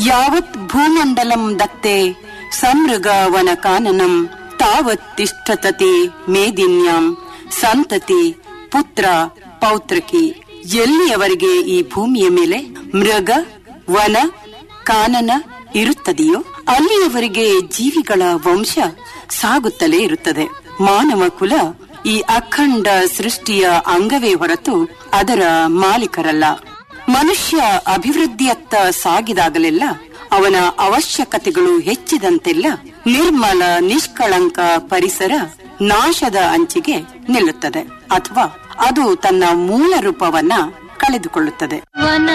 ಯಾವತ್ ಭೂಮಂಡಲಂ ದತ್ತೆ ಸಮೃಗ ವನ ಕಾನನಂ ತಾವತ್ ತಿಷ್ಠತತಿ ಮೇದಿನ್ಯಾಂ ಸಂತತಿ ಪುತ್ರ ಪೌತ್ರಕಿ ಎಲ್ಲಿಯವರೆಗೆ ಈ ಭೂಮಿಯ ಮೇಲೆ ಮೃಗ ವನ ಕಾನನ ಇರುತ್ತದೆಯೋ ಅಲ್ಲಿಯವರೆಗೆ ಜೀವಿಗಳ ವಂಶ ಸಾಗುತ್ತಲೇ ಇರುತ್ತದೆ ಮಾನವ ಕುಲ ಈ ಅಖಂಡ ಸೃಷ್ಟಿಯ ಅಂಗವೇ ಹೊರತು ಅದರ ಮಾಲೀಕರಲ್ಲ ಮನುಷ್ಯ ಅಭಿವೃದ್ಧಿಯತ್ತ ಸಾಗಿದಾಗಲೆಲ್ಲ ಅವನ ಅವಶ್ಯಕತೆಗಳು ಹೆಚ್ಚಿದಂತೆಲ್ಲ ನಿರ್ಮಲ ನಿಷ್ಕಳಂಕ ಪರಿಸರ ನಾಶದ ಅಂಚಿಗೆ ನಿಲ್ಲುತ್ತದೆ ಅಥವಾ ಅದು ತನ್ನ ಮೂಲ ರೂಪವನ್ನ ಕಳೆದುಕೊಳ್ಳುತ್ತದೆ ವನ